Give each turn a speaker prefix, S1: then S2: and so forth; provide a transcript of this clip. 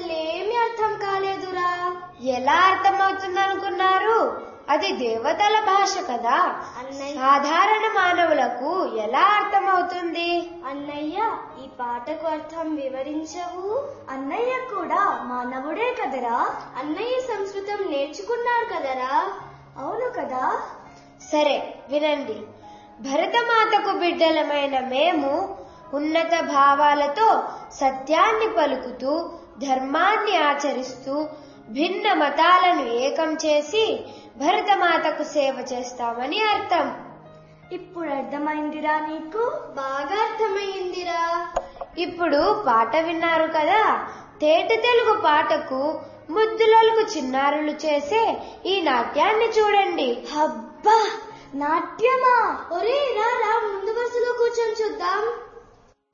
S1: అసలు ఏమీ అర్థం కాలేదురా
S2: ఎలా అర్థమవుతుందనుకున్నారు అది దేవతల భాష కదా
S1: అన్నయ్య
S2: సాధారణ మానవులకు ఎలా అర్థమవుతుంది
S1: అన్నయ్య ఈ పాటకు అర్థం వివరించవు అన్నయ్య కూడా మానవుడే కదరా అన్నయ్య సంస్కృతం నేర్చుకున్నాడు కదరా అవును కదా
S2: సరే వినండి భరతమాతకు బిడ్డలమైన మేము ఉన్నత భావాలతో సత్యాన్ని పలుకుతూ ధర్మాన్ని ఆచరిస్తూ భిన్న మతాలను ఏకం చేసి భరతమాతకు సేవ చేస్తామని అర్థం
S1: ఇప్పుడు అర్థమైందిరా నీకు బాగా అర్థమైందిరా
S2: ఇప్పుడు పాట విన్నారు కదా తేట తెలుగు పాటకు ముద్దులకు చిన్నారులు చేసే ఈ నాట్యాన్ని చూడండి
S1: అబ్బా నాట్యమా ఒరే రా రా ముందు వరుసలో కూర్చొని చూద్దాం